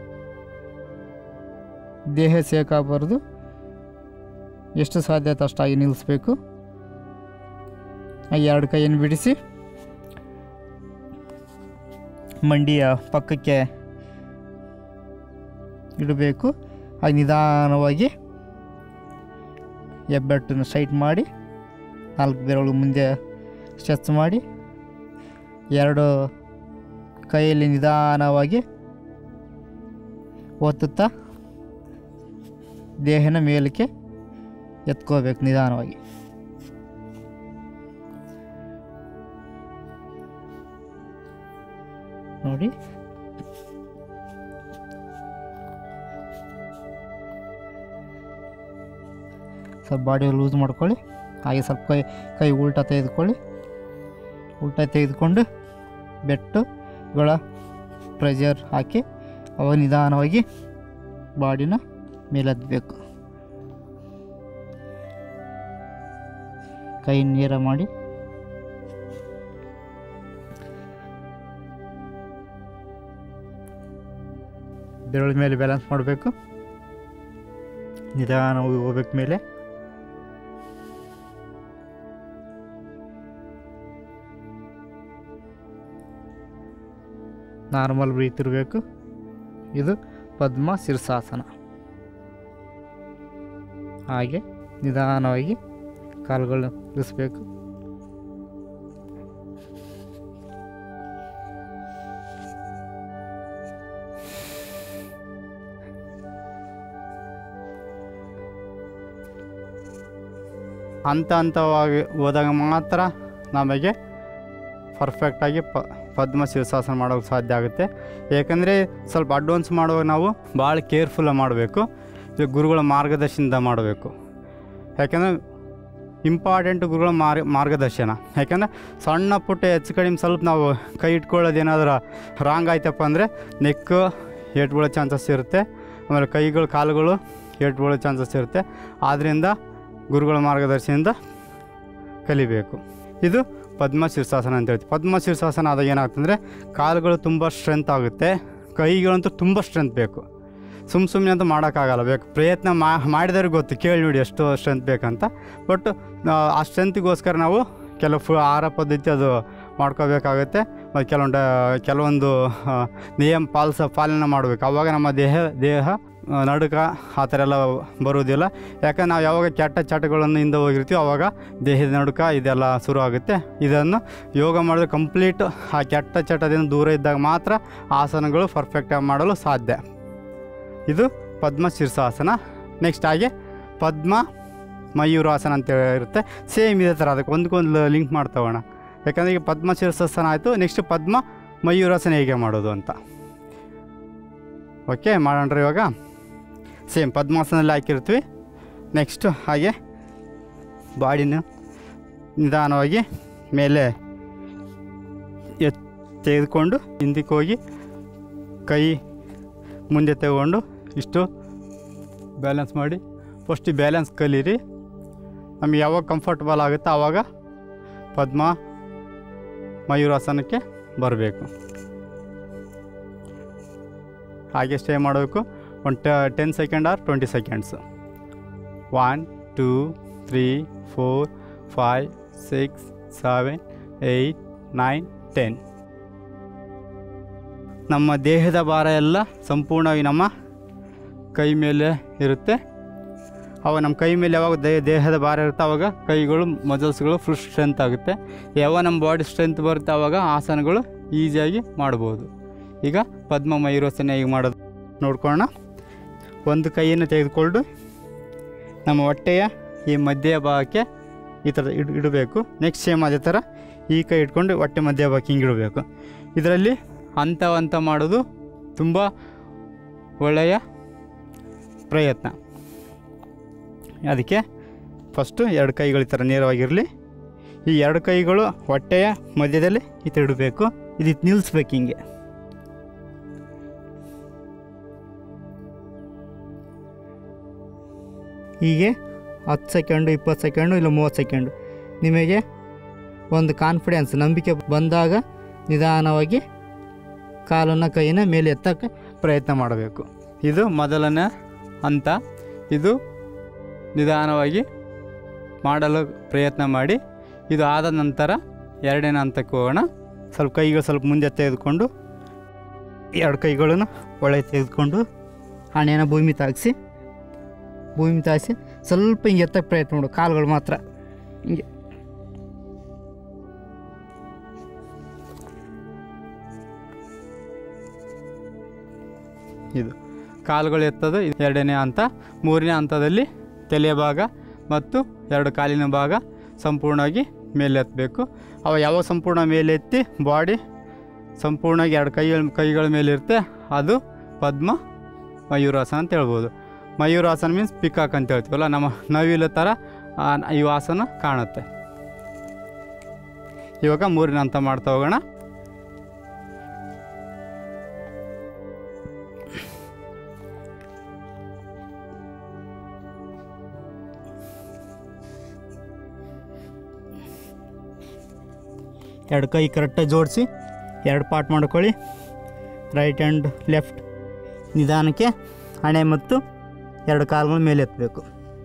S1: ದೇಹ ಸೇಕಾಗಬಾರ್ದು ಎಷ್ಟು ಸಾಧ್ಯ ಆಯ್ತು ಅಷ್ಟಾಗಿ ನಿಲ್ಲಿಸ್ಬೇಕು ಆ ಎರಡು ಕೈಯನ್ನು ಬಿಡಿಸಿ ಮಂಡಿಯ ಪಕ್ಕಕ್ಕೆ ಇಡಬೇಕು ಹಾಗೆ ನಿಧಾನವಾಗಿ ಹೆಬ್ಬೆಟ್ಟನ್ನು ಸ್ಟ್ರೈಟ್ ಮಾಡಿ ನಾಲ್ಕು ಬೆರಳು ಮುಂದೆ ಸ್ಟ್ರೆಚ್ ಮಾಡಿ ಎರಡು ಕೈಯಲ್ಲಿ ನಿಧಾನವಾಗಿ ಒತ್ತುತ್ತಾ ದೇಹನ ಮೇಲಕ್ಕೆ ಎತ್ಕೋಬೇಕು ನಿಧಾನವಾಗಿ ನೋಡಿ ಸ್ವಲ್ಪ ಬಾಡಿ ಲೂಸ್ ಮಾಡ್ಕೊಳ್ಳಿ ಹಾಗೆ ಸ್ವಲ್ಪ ಕೈ ಕೈ ಉಲ್ಟಾ ತೆಗೆದುಕೊಳ್ಳಿ ಉಲ್ಟಾ ತೆಗೆದುಕೊಂಡು ಬೆಟ್ಟುಗಳ ಪ್ರೆಷರ್ ಹಾಕಿ ಅವಾಗ ನಿಧಾನವಾಗಿ ಬಾಡಿನ ಮೇಲೆತ್ತಬೇಕು ಕೈ ನೇರ ಮಾಡಿ ಬೆರಳ ಮೇಲೆ ಬ್ಯಾಲೆನ್ಸ್ ಮಾಡಬೇಕು ನಿಧಾನವಾಗಿ ಹೋಗ್ಬೇಕು ಮೇಲೆ ನಾರ್ಮಲ್ ಬ್ರೀತ್ ಇರಬೇಕು ಇದು ಪದ್ಮ ಶೀರ್ಷಾಸನ ಹಾಗೆ ನಿಧಾನವಾಗಿ ಕಾಲುಗಳು ಇಳಿಸ್ಬೇಕು ಹಂತ ಹಂತವಾಗಿ ಹೋದಾಗ ಮಾತ್ರ ನಮಗೆ ಪರ್ಫೆಕ್ಟಾಗಿ ಪ ಪದ್ಮ ಶೀರ್ಷಾಸನ ಮಾಡೋಕ್ಕೆ ಸಾಧ್ಯ ಆಗುತ್ತೆ ಏಕೆಂದರೆ ಸ್ವಲ್ಪ ಅಡ್ವಾನ್ಸ್ ಮಾಡುವಾಗ ನಾವು ಭಾಳ ಕೇರ್ಫುಲ್ಲಾಗಿ ಮಾಡಬೇಕು ಇದು ಗುರುಗಳ ಮಾರ್ಗದರ್ಶನದಿಂದ ಮಾಡಬೇಕು ಯಾಕೆಂದರೆ ಇಂಪಾರ್ಟೆಂಟ್ ಗುರುಗಳ ಮಾರ್ಗ ಮಾರ್ಗದರ್ಶನ ಯಾಕೆಂದರೆ ಸಣ್ಣ ಪುಟ್ಟ ಹೆಚ್ಚು ಕಡಿಮೆ ಸ್ವಲ್ಪ ನಾವು ಕೈ ಇಟ್ಕೊಳ್ಳೋದು ಏನಾದರೂ ರಾಂಗ್ ಆಯ್ತಪ್ಪ ಅಂದರೆ ನೆಕ್ಕು ಏಟ್ ಬೀಳೋ ಚಾನ್ಸಸ್ ಇರುತ್ತೆ ಆಮೇಲೆ ಕೈಗಳು ಕಾಲುಗಳು ಏಟ್ ಬೀಳೋ ಚಾನ್ಸಸ್ ಇರುತ್ತೆ ಆದ್ದರಿಂದ ಗುರುಗಳ ಮಾರ್ಗದರ್ಶನದಿಂದ ಕಲಿಬೇಕು ಇದು ಪದ್ಮ ಶೀರ್ಷಾಸನ ಅಂತ ಹೇಳ್ತೀವಿ ಪದ್ಮ ಶೀರ್ಷಾಸನ ಆದಾಗ ಏನಾಗ್ತಂದರೆ ಕಾಲುಗಳು ತುಂಬ ಸ್ಟ್ರೆಂತ್ ಆಗುತ್ತೆ ಕೈಗಳಂತೂ ತುಂಬ ಸ್ಟ್ರೆಂತ್ ಬೇಕು ಸುಮ್ಮ ಸುಮ್ಮನೆ ಅಂತೂ ಮಾಡೋಕ್ಕಾಗಲ್ಲ ಬೇಕು ಪ್ರಯತ್ನ ಮಾ ಮಾಡಿದವ್ರಿಗೆ ಗೊತ್ತು ಕೇಳಿ ನೋಡಿ ಎಷ್ಟು ಸ್ಟ್ರೆಂತ್ ಬೇಕಂತ ಬಟ್ ಆ ಸ್ಟ್ರೆಂತಿಗೋಸ್ಕರ ನಾವು ಕೆಲವು ಫು ಆಹಾರ ಪದ್ಧತಿ ಅದು ಮಾಡ್ಕೋಬೇಕಾಗುತ್ತೆ ಮತ್ತು ಕೆಲವೊಂದು ಕೆಲವೊಂದು ಆ, ನಿಯಮ ಪಾಲಿಸ ಪಾಲನೆ ಮಾಡಬೇಕು ಆವಾಗ ನಮ್ಮ ದೇಹ ದೇಹ ಆ, ನಡುಕ ಆ ಥರ ಎಲ್ಲ ಬರುವುದಿಲ್ಲ ಯಾಕಂದ್ರೆ ನಾವು ಯಾವಾಗ ಕೆಟ್ಟ ಚಟಗಳನ್ನು ಹಿಂದೆ ಹೋಗಿರ್ತೀವಿ ಆವಾಗ ದೇಹದ ನಡುಕ ಇದೆಲ್ಲ ಶುರು ಆಗುತ್ತೆ ಇದನ್ನು ಯೋಗ ಮಾಡಿದ್ರೆ ಕಂಪ್ಲೀಟ್ ಆ ಕೆಟ್ಟ ಚಟದಿಂದ ದೂರ ಇದ್ದಾಗ ಮಾತ್ರ ಆಸನಗಳು ಪರ್ಫೆಕ್ಟಾಗಿ ಮಾಡಲು ಸಾಧ್ಯ ಇದು ಪದ್ಮ ಶೀರ್ಷಾಸನ ನೆಕ್ಸ್ಟ್ ಹಾಗೆ ಪದ್ಮ ಮಯೂರಾಸನ ಅಂತ ಇರುತ್ತೆ ಸೇಮ್ ಇದೇ ಥರ ಅದಕ್ಕೆ ಒಂದಕ್ಕೊಂದು ಲಿಂಕ್ ಮಾಡ್ತಾವಣ ಯಾಕಂದರೆ ಈಗ ಪದ್ಮ ಶೀರ್ಷಾಸನ ಆಯಿತು ನೆಕ್ಸ್ಟ್ ಪದ್ಮ ಮಯೂರಾಸನ ಹೇಗೆ ಮಾಡೋದು ಅಂತ ಓಕೆ ಮಾಡೋಣ್ರಿ ಇವಾಗ ಸೇಮ್ ಪದ್ಮಾಸನಲ್ಲಿ ಹಾಕಿರ್ತೀವಿ ನೆಕ್ಸ್ಟು ಹಾಗೆ ಬಾಡಿನ ನಿಧಾನವಾಗಿ ಮೇಲೆ ಎತ್ ತೆಗೆದುಕೊಂಡು ಹಿಂದಕ್ಕೆ ಹೋಗಿ ಕೈ ಮುಂದೆ ತಗೊಂಡು ಇಷ್ಟು ಬ್ಯಾಲೆನ್ಸ್ ಮಾಡಿ ಫಸ್ಟ್ ಬ್ಯಾಲೆನ್ಸ್ ಕಲೀರಿ ನಮಗೆ ಯಾವಾಗ ಕಂಫರ್ಟಬಲ್ ಆಗುತ್ತೋ ಆವಾಗ ಪದ್ಮ ಮಯೂರಾಸನಕ್ಕೆ ಬರಬೇಕು ಹಾಗೆ ಸ್ಟೇ ಮಾಡಬೇಕು ಒಂದು ten second or twenty seconds one two three four five six seven eight nine ten ನಮ್ಮ ದೇಹದ ಭಾರ ಎಲ್ಲ ಸಂಪೂರ್ಣವಾಗಿ ನಮ್ಮ ಕೈ ಮೇಲೆ ಇರುತ್ತೆ ಅವಾಗ ನಮ್ಮ ಕೈ ಮೇಲೆ ಯಾವಾಗ ದೇ ದೇಹದ ಭಾರ ಇರುತ್ತೆ ಆವಾಗ ಕೈಗಳು ಮಜಲ್ಸ್ಗಳು ಫುಲ್ ಸ್ಟ್ರೆಂತ್ ಆಗುತ್ತೆ ಯಾವಾಗ ನಮ್ಮ ಬಾಡಿ ಸ್ಟ್ರೆಂತ್ ಬರುತ್ತೆ ಆವಾಗ ಆಸನಗಳು ಈಸಿಯಾಗಿ ಮಾಡ್ಬೋದು ಈಗ ಪದ್ಮ ಮಯೂರಾಸನ ಈಗ ಮಾಡೋದು ನೋಡ್ಕೊಳ್ಳೋಣ ಒಂದು ಕೈಯನ್ನು ತೆಗೆದುಕೊಂಡು ನಮ್ಮ ಹೊಟ್ಟೆಯ ಈ ಮಧ್ಯ ಭಾಗಕ್ಕೆ ಈ ಥರ ಇಡ್ ಇಡಬೇಕು ನೆಕ್ಸ್ಟ್ ಸೇಮ್ ಅದೇ ಥರ ಈ ಕೈ ಇಟ್ಕೊಂಡು ಹೊಟ್ಟೆ ಮಧ್ಯ ಭಾಗಕ್ಕೆ ಹಿಂಗೆ ಇಡಬೇಕು ಇದರಲ್ಲಿ ಹಂತ ಹಂತ ಮಾಡೋದು ತುಂಬ ಒಳ್ಳೆಯ ಪ್ರಯತ್ನ ಅದಕ್ಕೆ ಫಸ್ಟು ಎರಡು ಕೈಗಳು ಈ ಥರ ನೇರವಾಗಿರಲಿ ಈ ಎರಡು ಕೈಗಳು ಹೊಟ್ಟೆಯ ಮಧ್ಯದಲ್ಲಿ ಈ ಥರ ಇಡಬೇಕು ಇದು ನಿಲ್ಲಿಸ್ಬೇಕು ಹಿಂಗೆ ಹೀಗೆ ಹತ್ತು ಸೆಕೆಂಡು ಇಪ್ಪತ್ತು ಸೆಕೆಂಡು ಇಲ್ಲ ಮೂವತ್ತು ಸೆಕೆಂಡು ನಿಮಗೆ ಒಂದು ಕಾನ್ಫಿಡೆನ್ಸ್ ನಂಬಿಕೆ ಬಂದಾಗ ನಿಧಾನವಾಗಿ ಕಾಲನ್ನು ಕೈನ ಮೇಲೆ ಎತ್ತಕ್ಕೆ ಪ್ರಯತ್ನ ಮಾಡಬೇಕು ಇದು ಮೊದಲನೇ ಹಂತ ಇದು ನಿಧಾನವಾಗಿ ಮಾಡಲು ಪ್ರಯತ್ನ ಮಾಡಿ ಇದು ಆದ ನಂತರ ಎರಡನೇ ಹಂತಕ್ಕೆ ಹೋಗೋಣ ಸ್ವಲ್ಪ ಕೈಗಳು ಸ್ವಲ್ಪ ಮುಂದೆ ತೆಗೆದುಕೊಂಡು ಎರಡು ಕೈಗಳನ್ನು ಒಳಗೆ ತೆಗೆದುಕೊಂಡು ಹಣೆಯನ್ನು ಭೂಮಿ ತಾಗಿಸಿ ಭೂಮಿ ತಾಗಿಸಿ ಸ್ವಲ್ಪ ಹಿಂಗೆ ಎತ್ತಕ್ಕೆ ಪ್ರಯತ್ನ ಮಾಡು ಕಾಲುಗಳು ಮಾತ್ರ ಹಿಂಗೆ ಇದು ಕಾಲುಗಳು ಎತ್ತೋದು ಇದು ಎರಡನೇ ಹಂತ ಮೂರನೇ ಹಂತದಲ್ಲಿ ತಲೆಯ ಭಾಗ ಮತ್ತು ಎರಡು ಕಾಲಿನ ಭಾಗ ಸಂಪೂರ್ಣವಾಗಿ ಮೇಲೆ ಎತ್ತಬೇಕು ಅವ ಯಾವಾಗ ಸಂಪೂರ್ಣ ಮೇಲೆ ಎತ್ತಿ ಬಾಡಿ ಸಂಪೂರ್ಣವಾಗಿ ಎರಡು ಕೈಗಳ ಕೈಗಳ ಮೇಲೆ ಇರುತ್ತೆ ಅದು ಪದ್ಮ ಮಯೂರಾಸನ ಅಂತ ಹೇಳ್ಬೋದು ಮಯೂರಾಸನ ಮೀನ್ಸ್ ಪಿಕಾಕ್ ಅಂತ ಹೇಳ್ತೀವಲ್ಲ ನಮ್ಮ ನವಿಲು ಥರ ಆ, ಈ ಆಸನ ಕಾಣುತ್ತೆ ಇವಾಗ ಮೂರಿನ ಹಂತ ಮಾಡ್ತಾ ಹೋಗೋಣ ಎರಡು ಕೈ ಕರೆಕ್ಟಾಗಿ ಜೋಡಿಸಿ ಎರಡು ಪಾರ್ಟ್ ಮಾಡ್ಕೊಳ್ಳಿ ರೈಟ್ ಆ್ಯಂಡ್ ಲೆಫ್ಟ್ ನಿಧಾನಕ್ಕೆ ಹಣೆ ಮತ್ತು ಎರಡು ಕಾಲುಗಳ ಮೇಲೆ ಎತ್ತಬೇಕು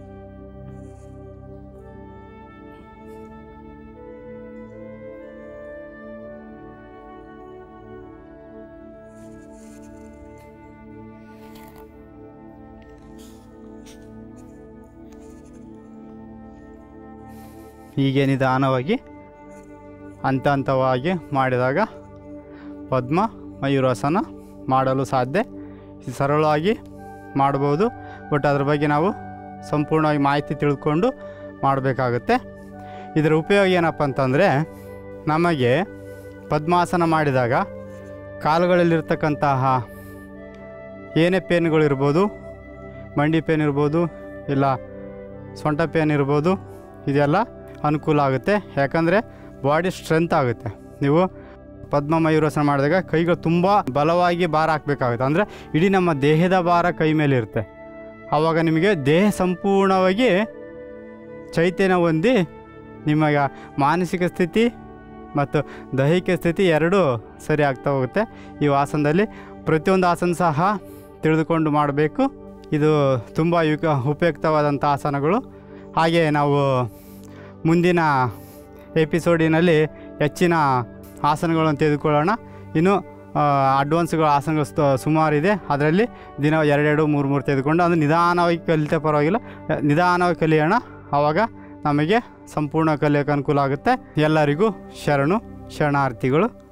S1: ಹೀಗೆ ನಿಧಾನವಾಗಿ ಹಂತ ಹಂತವಾಗಿ ಮಾಡಿದಾಗ ಪದ್ಮ ಮಯೂರಾಸನ ಮಾಡಲು ಸಾಧ್ಯ ಇದು ಸರಳವಾಗಿ ಮಾಡ್ಬೋದು ಬಟ್ ಅದ್ರ ಬಗ್ಗೆ ನಾವು ಸಂಪೂರ್ಣವಾಗಿ ಮಾಹಿತಿ ತಿಳ್ಕೊಂಡು ಮಾಡಬೇಕಾಗುತ್ತೆ ಇದರ ಉಪಯೋಗ ಏನಪ್ಪ ಅಂತಂದರೆ ನಮಗೆ ಪದ್ಮಾಸನ ಮಾಡಿದಾಗ ಕಾಲುಗಳಲ್ಲಿರ್ತಕ್ಕಂತಹ ಏನೇ ಪೇನ್ಗಳಿರ್ಬೋದು ಮಂಡಿ ಪೇನ್ ಇರ್ಬೋದು ಇಲ್ಲ ಸೊಂಟ ಪೇನ್ ಇರ್ಬೋದು ಇದೆಲ್ಲ ಅನುಕೂಲ ಆಗುತ್ತೆ ಯಾಕಂದರೆ ಬಾಡಿ ಸ್ಟ್ರೆಂತ್ ಆಗುತ್ತೆ ನೀವು ಪದ್ಮ ಮಯೂರಾಸನ ಮಾಡಿದಾಗ ಕೈಗಳು ತುಂಬ ಬಲವಾಗಿ ಭಾರ ಹಾಕಬೇಕಾಗುತ್ತೆ ಅಂದರೆ ಇಡೀ ನಮ್ಮ ದೇಹದ ಭಾರ ಕೈ ಮೇಲೆ ಇರುತ್ತೆ ಆವಾಗ ನಿಮಗೆ ದೇಹ ಸಂಪೂರ್ಣವಾಗಿ ಚೈತನ್ಯ ಹೊಂದಿ ನಿಮಗೆ ಮಾನಸಿಕ ಸ್ಥಿತಿ ಮತ್ತು ದೈಹಿಕ ಸ್ಥಿತಿ ಎರಡೂ ಸರಿ ಆಗ್ತಾ ಹೋಗುತ್ತೆ ಈ ಆಸನದಲ್ಲಿ ಪ್ರತಿಯೊಂದು ಆಸನ ಸಹ ತಿಳಿದುಕೊಂಡು ಮಾಡಬೇಕು ಇದು ತುಂಬ ಯುಗ ಉಪಯುಕ್ತವಾದಂಥ ಆಸನಗಳು ಹಾಗೆ ನಾವು ಮುಂದಿನ ಎಪಿಸೋಡಿನಲ್ಲಿ ಹೆಚ್ಚಿನ ಆಸನಗಳನ್ನು ತೆಗೆದುಕೊಳ್ಳೋಣ ಇನ್ನು ಅಡ್ವಾನ್ಸ್ಗಳು ಆಸನಗಳು ಸ- ಸುಮಾರಿದೆ ಅದರಲ್ಲಿ ದಿನ ಎರಡೆರಡು ಮೂರು ಮೂರು ತೆಗೆದುಕೊಂಡು ಅದು ನಿಧಾನವಾಗಿ ಕಲಿತೆ ಪರವಾಗಿಲ್ಲ ನಿಧಾನವಾಗಿ ಕಲಿಯೋಣ ಆವಾಗ ನಮಗೆ ಸಂಪೂರ್ಣ ಕಲಿಯೋಕೆ ಅನುಕೂಲ ಆಗುತ್ತೆ ಎಲ್ಲರಿಗೂ ಶರಣು ಶರಣಾರ್ಥಿಗಳು